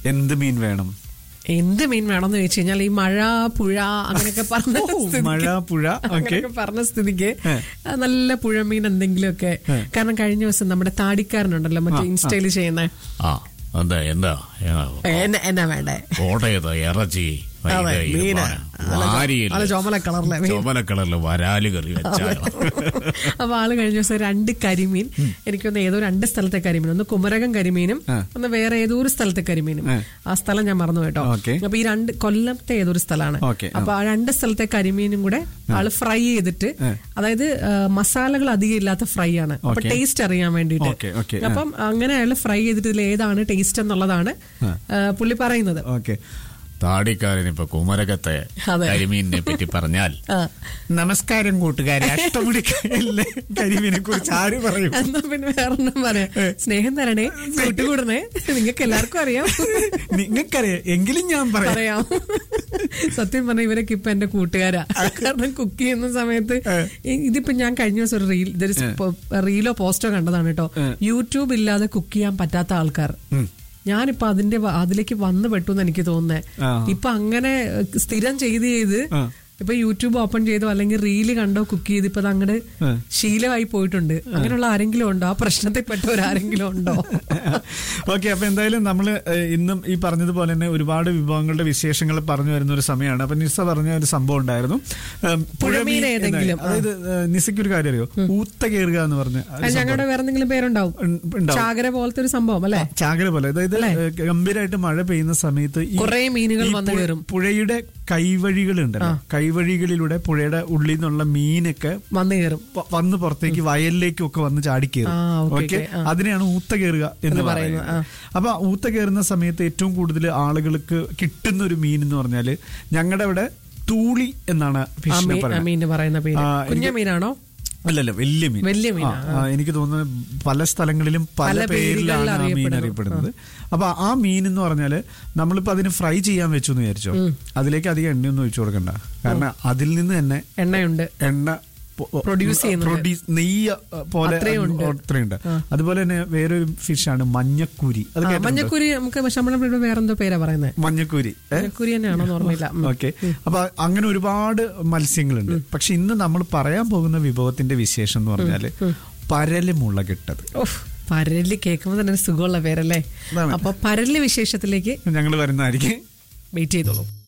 എന്ത് മീൻ വേണം എന്ത് മീൻ വേണമെന്ന് ചോദിച്ചു കഴിഞ്ഞാൽ ഈ മഴ പുഴ അങ്ങനെയൊക്കെ പറഞ്ഞ ഓ, സ്ഥിതിക്ക് മഴ, പുഴ, ഓക്കേ. അങ്ങനെയൊക്കെ പറഞ്ഞ സ്ഥിതിക്ക് ഏ. ആ, നല്ല പുഴമീൻ എന്തെങ്കിലുമൊക്കെ കാരണം കഴിഞ്ഞ ദിവസം നമ്മുടെ താടിക്കാരനുണ്ടല്ലോ മറ്റേ ഇൻസ്റ്റയിൽ ചെയ്യുന്ന ആ എന്താ എന്താ എന്നാ എന്നാ വേണ്ടേ കോട്ടയത്ത് ഇറച്ചി അതെ, ഇത് മീന്. നല്ല വാരിയില്ലേ? നല്ല ചുമല കളറിലെ മീൻ. ചുമല കളറില് വരാല് കറി വെച്ചാൽ അപ്പൊ ആള് കഴിഞ്ഞ ദിവസം രണ്ട് കരിമീൻ എനിക്കൊന്ന് ഏതോ രണ്ട് സ്ഥലത്തെ കരിമീൻ ഒന്ന് കുമരകം കരിമീനും ആ. ഒന്ന് വേറെ ഏതോ ഒരു സ്ഥലത്തെ കരിമീനും ആ. ആ സ്ഥലം ഞാൻ മറന്നു കേട്ടോ ഓക്കേ. അപ്പൊ ഈ രണ്ട് കൊല്ലത്തെ ഏതൊരു സ്ഥലമാണ് ഓക്കേ, ആ. അപ്പൊ ആ രണ്ട് സ്ഥലത്തെ കരിമീനും കൂടെ ആള് ഫ്രൈ ചെയ്തിട്ട് ആ. അതായത് ആ, മസാലകൾ അധികം ഇല്ലാത്ത ഫ്രൈ ആണ് അപ്പൊ ഓക്കേ. ടേസ്റ്റ് അറിയാൻ വേണ്ടിയിട്ട് ഓക്കേ, ഓക്കേ, ആ. അപ്പം അങ്ങനെ അയാൾ ഫ്രൈ ചെയ്തിട്ട് ഇതിൽ ഏതാണ് ടേസ്റ്റ് എന്നുള്ളതാണ് ആ, പുള്ളി പറയുന്നത് ഓക്കെ താടിക്കാരൻ ഇപ്പൊ കുമരകത്തെ അതെ. കരിമീനിനെ പറ്റി പറഞ്ഞാൽ ആ. നമസ്കാരം കൂട്ടുകാരെ അഷ്ടമുടിക്കല്ലേ കരിമീനെ കുറിച്ച് ആര് പറയും എന്നാ പിന്നെ വേറൊന്നും പറയാം സ്നേഹം തരണേ കൂട്ടുകൂടണേ നിങ്ങൾക്ക് എല്ലാവർക്കും അറിയാം നിങ്ങൾക്കറിയാം എങ്കിലും ഞാൻ പറയാം പറയാം സത്യം പറഞ്ഞ ഇവരൊക്കെ ഇപ്പൊ എന്റെ കൂട്ടുകാരാ കാരണം കുക്ക് ചെയ്യുന്ന സമയത്ത് ഇ- ഇതിപ്പോ ഞാൻ കഴിഞ്ഞ ദിവസം ഒരു റീൽ ഇതൊരു സ്പോ- റീലോ പോസ്റ്റോ കണ്ടതാണ് കേട്ടോ യൂട്യൂബ് ഇല്ലാതെ കുക്ക് ചെയ്യാൻ പറ്റാത്ത ആൾക്കാർ ഞാനിപ്പോ അതിന്റെ വ- അതിലേക്ക് വന്നു പെട്ടു എന്ന് എനിക്ക് തോന്നുന്നേ ആ. ഇപ്പൊ അങ്ങനെ ഏഹ്, സ്ഥിരം ചെയ്ത് ചെയ്ത് ആ. ഇപ്പൊ യൂട്യൂബ് ഓപ്പൺ ചെയ്തോ അല്ലെങ്കിൽ റീല് കണ്ടോ കുക്ക് ചെയ്ത് ഇപ്പൊ അങ്ങോട്ട് ആ. ശീലമായി പോയിട്ടുണ്ട് അങ്ങനെയുള്ള ആരെങ്കിലും ഉണ്ടോ ആ പ്രശ്നത്തിൽപ്പെട്ടവരാരെങ്കിലും ഉണ്ടോ ഓക്കെ അപ്പൊ എന്തായാലും നമ്മൾ ഇന്നും ഈ പറഞ്ഞതുപോലെ തന്നെ ഒരുപാട് വിഭവങ്ങളുടെ വിശേഷങ്ങൾ പറഞ്ഞു വരുന്ന ഒരു സമയമാണ് അപ്പൊ നിസ പറഞ്ഞ ഒരു സംഭവം ഉണ്ടായിരുന്നു ഉം, പുഴമീൻ എന്നാ- ഏതെങ്കിലും, ആ. അതായത് ഏഹ്, നിസയ്ക്ക് ഒരു കാര്യം അറിയോ ഊത്ത കയറുക എന്ന് പറഞ്ഞ ഒരു അത് സംഭവം. ഞങ്ങളുടെ വേറെ എന്തെങ്കിലും പേരുണ്ടാവും ഉം, ഉണ്ടാവും. ചാകര പോലത്തെ ഒരു സംഭവം അല്ലെ ചാകര പോലെ അതായത് ഏഹ്, ഗംഭീരമായിട്ട് മഴ പെയ്യുന്ന സമയത്ത് ഈ- കുറേ മീനുകൾ ഈ വന്ന് പു- കയറും. പുഴയുടെ കൈവഴികളുണ്ടല്ലോ കൈവഴികളിലൂടെ പുഴയുടെ ഉള്ളിൽ നിന്നുള്ള മീനൊക്കെ വന്നു കയറും പ- വന്ന് പുറത്തേക്ക് വയലിലേക്കും ഒക്കെ വന്ന് ചാടിക്കേറും ആ, ഓക്കേ, ഓക്കെ ഓക്കേ, ആ. അതിനെയാണ് ഊത്ത കയറുക എന്ന് എന്ന് പറയുന്നത് പറയുന്നത്, അപ്പൊ ആ ഊത്ത കയറുന്ന സമയത്ത് ഏറ്റവും കൂടുതൽ ആളുകൾക്ക് കിട്ടുന്ന ഒരു മീൻ എന്ന് പറഞ്ഞാല് ഞങ്ങളുടെ അവിടെ തൂളി എന്നാണ് ആ ഫിഷിനെ മീൻ- ആ പറയുന്നത് മീനിന് പറയുന്ന പേര് ആ, കുഞ്ഞ എനിക്ക് മീനാണോ അല്ലല്ല വലിയ മീൻ വലിയ മീനാ, ആ, ആ, എനിക്ക് തോന്നുന്നത് പല സ്ഥലങ്ങളിലും പല പല പേരിലാണ് പേരുകളിൽ ആ മീൻ അറിയപ്പെടുന്നു. അറിയപ്പെടുന്നത് അപ്പൊ ആ മീൻ എന്ന് പറഞ്ഞാല് നമ്മളിപ്പോ അതിന് ഫ്രൈ ചെയ്യാൻ വെച്ചു എന്ന് വിചാരിച്ചോ അതിലേക്ക് അധികം എണ്ണയൊന്നും ഒഴിച്ചു കൊടുക്കണ്ട കാരണം അതിൽ നിന്ന് തന്നെ എണ്ണയുണ്ട് എണ്ണ പൊ- Produce ചെയ്യുന്നുണ്ട്. produce- നെയ്യ് പോലെ അത്രയും ഉണ്ട്. അത്രയുണ്ട് അതുപോലെ തന്നെ വേറൊരു ഫിഷാണ് മഞ്ഞക്കൂരി അത് ആ, കേട്ടിട്ടുണ്ടോ? മഞ്ഞക്കുരി നമുക്ക് ശമ്പളം ഇവിടെ വേറെന്തോ പേരാ പറയുന്നത് മഞ്ഞക്കൂരി ഏ? മഞ്ഞക്കുരി തന്നെയാണോ ഓർമ്മയില്ല ഉം. ഓക്കെ അപ്പൊ അങ്ങനെ ഒരുപാട് മത്സ്യങ്ങളുണ്ട് പക്ഷെ ഇന്ന് നമ്മൾ പറയാൻ പോകുന്ന വിഭവത്തിന്റെ വിശേഷം എന്ന് പറഞ്ഞാല് പരല് മുളകിട്ടത് ഉഫ്, പരല് കേൾക്കുമ്പോൾ തന്നെ ഒരു സുഖമുള്ള പേരല്ലേ അതാണ്. അപ്പൊ പരല് വിശേഷത്തിലേക്ക് ഞങ്ങൾ വരുന്നതായിരിക്കും വെയിറ്റ് ചെയ്തോളൂ